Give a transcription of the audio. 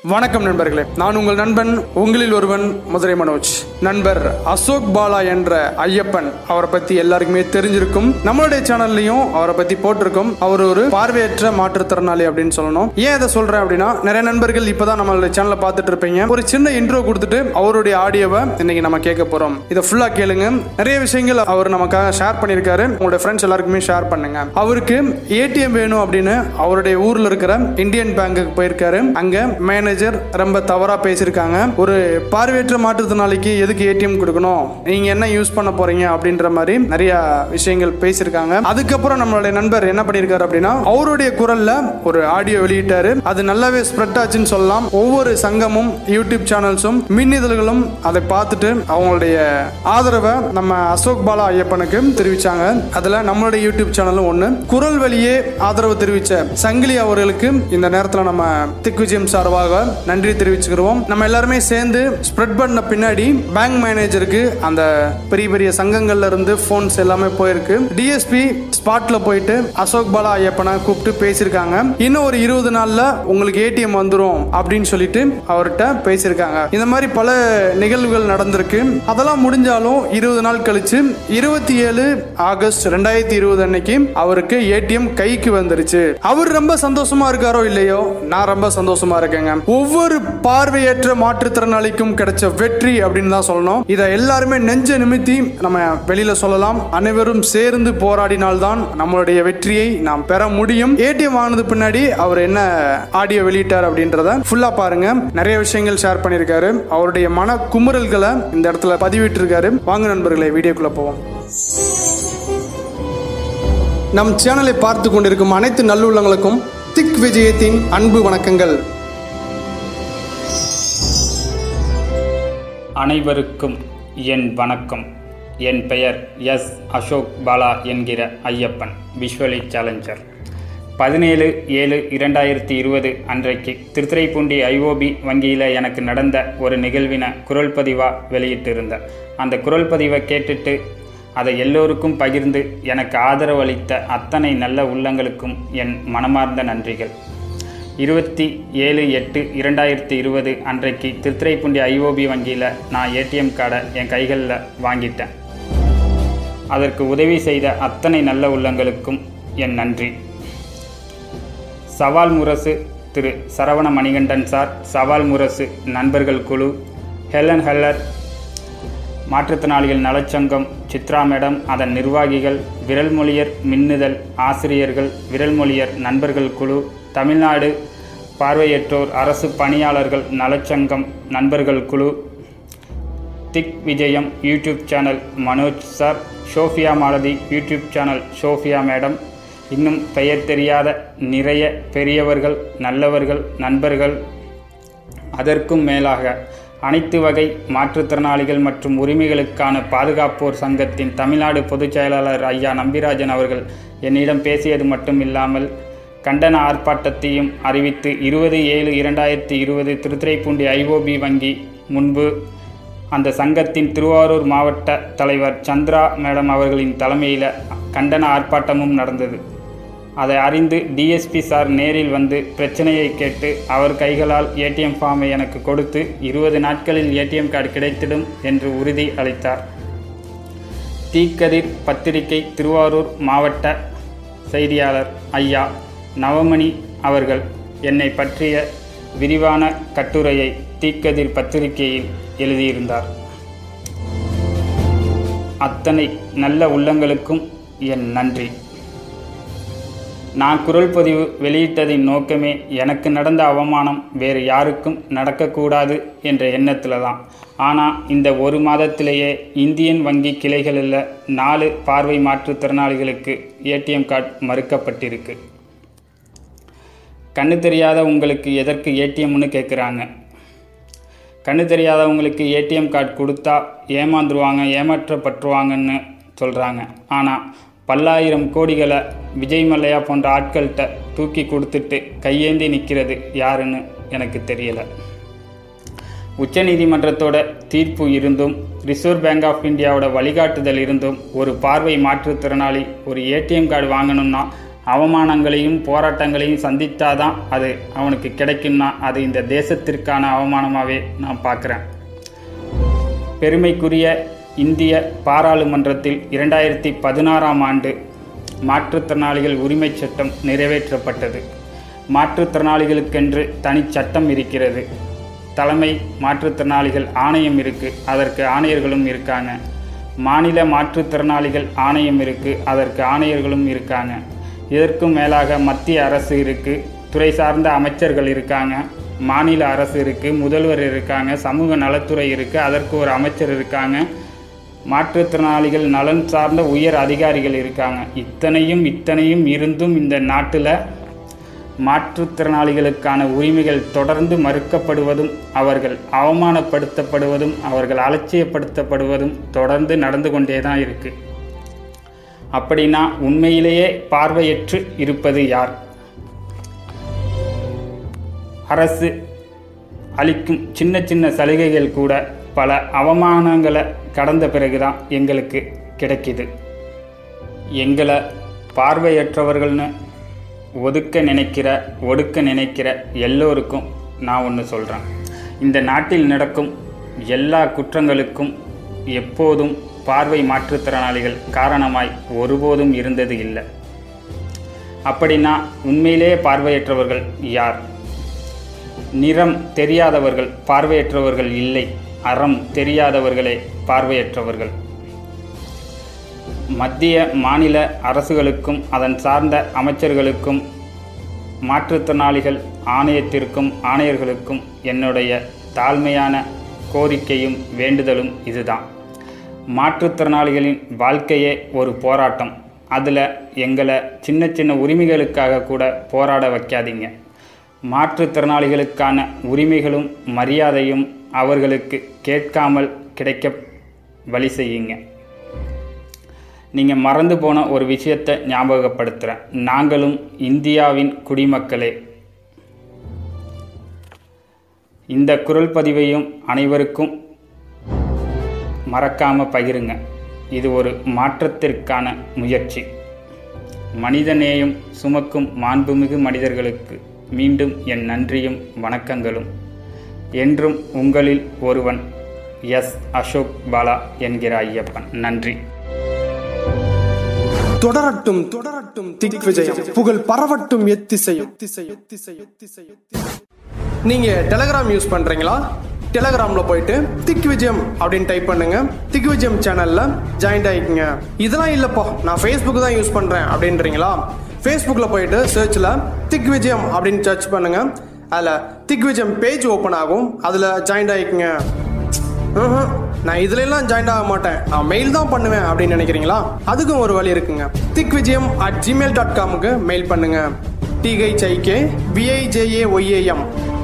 வணக்கம் நண்பர்களே நான் உங்கள் நண்பன் உங்களில் ஒருவன் மதுரை மனோஜ் நண்பர் அசோக் பாலா என்ற ஐயப்பன் அவரை பத்தி எல்லாருக்குமே தெரிஞ்சிருக்கும் நம்மளுடைய சேனல்லையும் அவரை பத்தி போட்டிருக்கோம் அவர் ஒரு பார்வையற்ற மாற்றுத்திறனாளி அப்படின்னு சொல்லணும் ஏன் இதை சொல்றேன் அப்படின்னா நிறைய நண்பர்கள் இப்பதான் நம்மளுடைய சேனலை பார்த்துட்டு இருப்பீங்க ஒரு சின்ன இன்ட்ரோ கொடுத்துட்டு அவருடைய ஆடியோவை இன்னைக்கு நம்ம கேட்க போறோம் இதை ஃபுல்லா கேளுங்க நிறைய விஷயங்கள் அவர் நமக்காக ஷேர் பண்ணியிருக்காரு உங்களுடைய ஃப்ரெண்ட்ஸ் எல்லாருக்குமே ஷேர் பண்ணுங்க அவருக்கு ஏடிஎம் வேணும் அப்படின்னு அவருடைய ஊர்ல இருக்கிற இந்தியன் பேங்குக்கு போயிருக்காரு அங்க மேனேஜர் ரொம்ப தவறா பேசியிருக்காங்க ஒரு பார்வையற்ற மாற்றுத்திறனாளிக்கு எதுக்கு ஏடிஎம் கொடுக்கணும் நீங்க என்ன யூஸ் பண்ண போறீங்க அப்படின்ற மாதிரி நிறைய விஷயங்கள் பேசியிருக்காங்க அதுக்கப்புறம் நம்மளுடைய நண்பர் என்ன பண்ணியிருக்காரு அப்படின்னா அவருடைய குரல்ல ஒரு ஆடியோ வெளியிட்டாரு அது நல்லாவே ஸ்ப்ரெட் ஆச்சுன்னு சொல்லலாம் ஒவ்வொரு சங்கமும் யூடியூப் சேனல்ஸும் மின்னிதழ்களும் அதை பார்த்துட்டு அவங்களுடைய ஆதரவை நம்ம அசோக் பாலா ஐயப்பனுக்கு தெரிவிச்சாங்க அதுல நம்மளுடைய யூடியூப் சேனலும் ஒண்ணு குரல் வழியே ஆதரவு தெரிவிச்ச சங்கிலி அவர்களுக்கு இந்த நேரத்தில் நம்ம திக் விஜயம் சார்பாக நன்றி தெரிவிச்சுக்கிறோம் நம்ம எல்லாருமே சேர்ந்து ஸ்ப்ரெட் பண்ண பின்னாடி பேங்க் மேனேஜருக்கு அந்த பெரிய பெரிய சங்கங்கள்ல இருந்து போன்ஸ் எல்லாமே போயிருக்கு டிஎஸ்பி ஸ்பாட்ல போயிட்டு அசோக் பாலா ஐயப்பனை கூப்பிட்டு பேசியிருக்காங்க இன்னும் ஒரு இருபது நாள்ல உங்களுக்கு ஏடிஎம் வந்துரும் அப்படின்னு சொல்லிட்டு அவர்கிட்ட பேசியிருக்காங்க இந்த மாதிரி பல நிகழ்வுகள் நடந்திருக்கு அதெல்லாம் முடிஞ்சாலும் இருபது நாள் கழிச்சு இருபத்தி ஏழு ஆகஸ்ட் ரெண்டாயிரத்தி இருபது அன்னைக்கு அவருக்கு ஏடிஎம் கைக்கு வந்துருச்சு அவர் ரொம்ப சந்தோஷமா இருக்காரோ இல்லையோ நான் ரொம்ப சந்தோஷமா இருக்கேங்க ஒவ்வொரு பார்வையற்ற மாற்றுத்திறனாளிக்கும் கிடைச்ச வெற்றி அப்படின்னு தான் சொல்லணும் இதை எல்லாருமே நெஞ்ச நிமித்தி நம்ம வெளியில சொல்லலாம் அனைவரும் சேர்ந்து போராடினால்தான் நம்மளுடைய வெற்றியை நாம் பெற முடியும் ஏடிஎம் வாங்கினது பின்னாடி அவர் என்ன ஆடியோ வெளியிட்டார் அப்படின்றத ஃபுல்லா பாருங்க நிறைய விஷயங்கள் ஷேர் பண்ணியிருக்காரு அவருடைய மன குமுறல்களை இந்த இடத்துல பதிவிட்டு இருக்காரு வாங்க நண்பர்களே வீடியோக்குள்ள போவோம் நம் சேனலை பார்த்து கொண்டிருக்கும் அனைத்து நல்லுள்ளங்களுக்கும் திக் விஜயத்தின் அன்பு வணக்கங்கள் அனைவருக்கும் என் வணக்கம் என் பெயர் எஸ் அசோக் பாலா என்கிற ஐயப்பன் விஷுவலி சேலஞ்சர் பதினேழு ஏழு இரண்டாயிரத்தி இருபது அன்றைக்கு திருத்துறைப்பூண்டி ஐஓபி வங்கியில் எனக்கு நடந்த ஒரு நிகழ்வின குரல் பதிவாக வெளியிட்டிருந்தேன் அந்த குரல் பதிவை கேட்டுட்டு அதை எல்லோருக்கும் பகிர்ந்து எனக்கு ஆதரவளித்த அத்தனை நல்ல உள்ளங்களுக்கும் என் மனமார்ந்த நன்றிகள் இருபத்தி ஏழு எட்டு இரண்டாயிரத்தி இருபது அன்றைக்கு திருத்துறைப்பூண்டி ஐஓபி வங்கியில் நான் ஏடிஎம் கார்டை என் கைகளில் வாங்கிட்டேன் அதற்கு உதவி செய்த அத்தனை நல்ல உள்ளங்களுக்கும் என் நன்றி சவால் முரசு திரு சரவண மணிகண்டன் சார் சவால் முரசு நண்பர்கள் குழு ஹெலன் ஹெல்லர் மாற்றுத்திறனாளிகள் நலச்சங்கம் சித்ரா மேடம் அதன் நிர்வாகிகள் விரல்மொழியர் மின்னுதல் ஆசிரியர்கள் விரல்மொழியர் நண்பர்கள் குழு தமிழ்நாடு பார்வையற்றோர் அரசு பணியாளர்கள் நலச்சங்கம் நண்பர்கள் குழு Dig Vijayam YouTube channel Manoj sir Shofia Malathi YouTube channel Shofia madam இன்னும் பெயர் தெரியாத நிறைய பெரியவர்கள் நல்லவர்கள் நண்பர்கள் அதற்கும் மேலாக அனைத்து வகை மாற்றுத்திறனாளிகள் மற்றும் உரிமைகளுக்கான பாதுகாப்போர் சங்கத்தின் தமிழ்நாடு பொதுச் செயலாளர் ஐயா நம்பிராஜன் அவர்கள் என்னிடம் பேசியது மட்டும் இல்லாமல் கண்டன ஆர்ப்பாட்டத்தையும் அறிவித்து இருபது ஏழு இரண்டாயிரத்தி இருபது திருத்துறைப்பூண்டி ஐஓபி வங்கி முன்பு அந்த சங்கத்தின் திருவாரூர் மாவட்ட தலைவர் சந்திரா மேடம் அவர்களின் தலைமையில் கண்டன ஆர்ப்பாட்டமும் நடந்தது அதை அறிந்து டிஎஸ்பி சார் நேரில் வந்து பிரச்சனையை கேட்டு அவர் கைகளால் ஏடிஎம் ஃபார்மை எனக்கு கொடுத்து இருபது நாட்களில் ஏடிஎம் கார்டு கிடைத்திடும் என்று உறுதி அளித்தார் தீக்கதிர் பத்திரிகை திருவாரூர் மாவட்ட செய்தியாளர் ஐயா நவமணி அவர்கள் என்னை பற்றிய விரிவான கட்டுரையை தீக்கதிர் பத்திரிகையில் எழுதியிருந்தார் அத்தனை நல்ல உள்ளங்களுக்கும் என் நன்றி நான் குரல் பதிவு வெளியிட்டதின் நோக்கமே எனக்கு நடந்த அவமானம் வேறு யாருக்கும் நடக்கக்கூடாது என்ற எண்ணத்தில் தான் ஆனால் இந்த ஒரு மாதத்திலேயே இந்தியன் வங்கி கிளைகளில் நாலு பார்வை மாற்றுத்திறனாளிகளுக்கு ஏடிஎம் கார்டு மறுக்கப்பட்டிருக்கு கண்ணு தெரியாத உங்களுக்கு எதற்கு ஏடிஎம்னு கேட்குறாங்க கண்ணு தெரியாதவங்களுக்கு ஏடிஎம் கார்டு கொடுத்தா ஏமாந்துருவாங்க ஏமாற்றப்பட்டுருவாங்கன்னு சொல்கிறாங்க ஆனால் பல்லாயிரம் கோடிகளை விஜய் மல்லையா போன்ற ஆட்கள்கிட்ட தூக்கி கொடுத்துட்டு கையேந்தி நிற்கிறது யாருன்னு எனக்கு தெரியலை உச்சநீதிமன்றத்தோட தீர்ப்பு இருந்தும் ரிசர்வ் பேங்க் ஆஃப் இந்தியாவோட வழிகாட்டுதல் இருந்தும் ஒரு பார்வை மாற்றுத்திறனாளி ஒரு ஏடிஎம் கார்டு வாங்கணும்னா அவமானங்களையும் போராட்டங்களையும் சந்தித்தாதான் அது அவனுக்கு கிடைக்கும்னா அது இந்த தேசத்திற்கான அவமானமாகவே நான் பார்க்குறேன் பெருமைக்குரிய இந்திய பாராளுமன்றத்தில் இரண்டாயிரத்தி பதினாறாம் ஆண்டு மாற்றுத்திறனாளிகள் உரிமைச் சட்டம் நிறைவேற்றப்பட்டது மாற்றுத்திறனாளிகளுக்கென்று தனி சட்டம் இருக்கிறது தலைமை மாற்றுத்திறனாளிகள் ஆணையம் இருக்குது அதற்கு ஆணையர்களும் இருக்காங்க மாநில மாற்றுத்திறனாளிகள் ஆணையம் இருக்குது அதற்கு ஆணையர்களும் இருக்காங்க இதற்கும் மேலாக மத்திய அரசு இருக்குது துறை சார்ந்த அமைச்சர்கள் இருக்காங்க மாநில அரசு இருக்குது முதல்வர் இருக்காங்க சமூக நலத்துறை இருக்குது அதற்கு ஒரு அமைச்சர் இருக்காங்க மாற்றுத்திறனாளிகள் நலன் சார்ந்த உயர் அதிகாரிகள் இருக்காங்க இத்தனையும் இத்தனையும் இருந்தும் இந்த நாட்டில் மாற்றுத்திறனாளிகளுக்கான உரிமைகள் தொடர்ந்து மறுக்கப்படுவதும் அவர்கள் அவமானப்படுத்தப்படுவதும் அவர்கள் அலட்சியப்படுத்தப்படுவதும் தொடர்ந்து நடந்து கொண்டே தான் இருக்கு அப்படின்னா உண்மையிலேயே பார்வையற்று இருப்பது யார் அரசு அளிக்கும் சின்ன சின்ன சலுகைகள் கூட பல அவமானங்களை கடந்த பிறகுதான் எங்களுக்கு கிடைக்கிது எங்களை பார்வையற்றவர்கள்னு ஒதுக்க நினைக்கிற ஒடுக்க நினைக்கிற எல்லோருக்கும் நான் ஒன்று சொல்கிறேன் இந்த நாட்டில் நடக்கும் எல்லா குற்றங்களுக்கும் எப்போதும் பார்வை மாற்றுத்திறனாளிகள் காரணமாய் ஒருபோதும் இருந்தது இல்லை அப்படின்னா உண்மையிலேயே பார்வையற்றவர்கள் யார் நிறம் தெரியாதவர்கள் பார்வையற்றவர்கள் இல்லை அறம் தெரியாதவர்களே பார்வையற்றவர்கள் மத்திய மாநில அரசுகளுக்கும் அதன் சார்ந்த அமைச்சர்களுக்கும் மாற்றுத்திறனாளிகள் ஆணையத்திற்கும் ஆணையர்களுக்கும் என்னுடைய தாழ்மையான கோரிக்கையும் வேண்டுதலும் இதுதான் மாற்றுத்திறனாளிகளின் வாழ்க்கையே ஒரு போராட்டம் அதில் எங்களை சின்ன சின்ன உரிமைகளுக்காக கூட போராட வைக்காதீங்க மாற்றுத்திறனாளிகளுக்கான உரிமைகளும் மரியாதையும் அவர்களுக்கு கேட்காமல் கிடைக்க வழி செய்யுங்க நீங்கள் மறந்து போன ஒரு விஷயத்தை ஞாபகப்படுத்துகிறேன் நாங்களும் இந்தியாவின் குடிமக்களே இந்த குரல் பதிவையும் அனைவருக்கும் மறக்காமல் பகிருங்க இது ஒரு மாற்றத்திற்கான முயற்சி மனிதநேயம் சுமக்கும் மாண்புமிகு மனிதர்களுக்கு மீண்டும் என் நன்றியும் வணக்கங்களும் என்றும் உங்களில் ஒருவன் எஸ் அசோக் பாலா என்கிற ஐயப்பன் நன்றி தொடரட்டும் தொடரட்டும் திக் விஜயம் புகழ் பரவட்டும் எத்திசையும் திசையும் திசையும் திசையும் நீங்க டெலகிராம் யூஸ் பண்றீங்களா டெலகிராம்ல போயிட்டு திக் விஜயம் அப்படின்னு டைப் பண்ணுங்க திக் விஜயம் சேனல்ல ஜாயின் ஆயிக்குங்க இதெல்லாம் இல்லப்பா நான் ஃபேஸ்புக் தான் யூஸ் பண்றேன் அப்படின்றீங்களா ஃபேஸ்புக்கில் போயிட்டு சர்ச்சில் திக் விஜயம் அப்படின்னு சர்ச் பண்ணுங்க அதில் திக் விஜயம் பேஜ் ஓப்பன் ஆகும் அதில் ஜாயின் ஆயிக்குங்க ம்ஹும். நான் இதுல எல்லாம் ஜாயின் ஆக மாட்டேன் நான் மெயில் தான் பண்ணுவேன் அப்படின்னு நினைக்கிறீங்களா அதுக்கும் ஒரு வழி இருக்குங்க Dig Vijayam at Gmail dot காமுக்கு மெயில் பண்ணுங்க டிஹெச்ஐகே விஐஜேஏ ஒய்ஏஎம்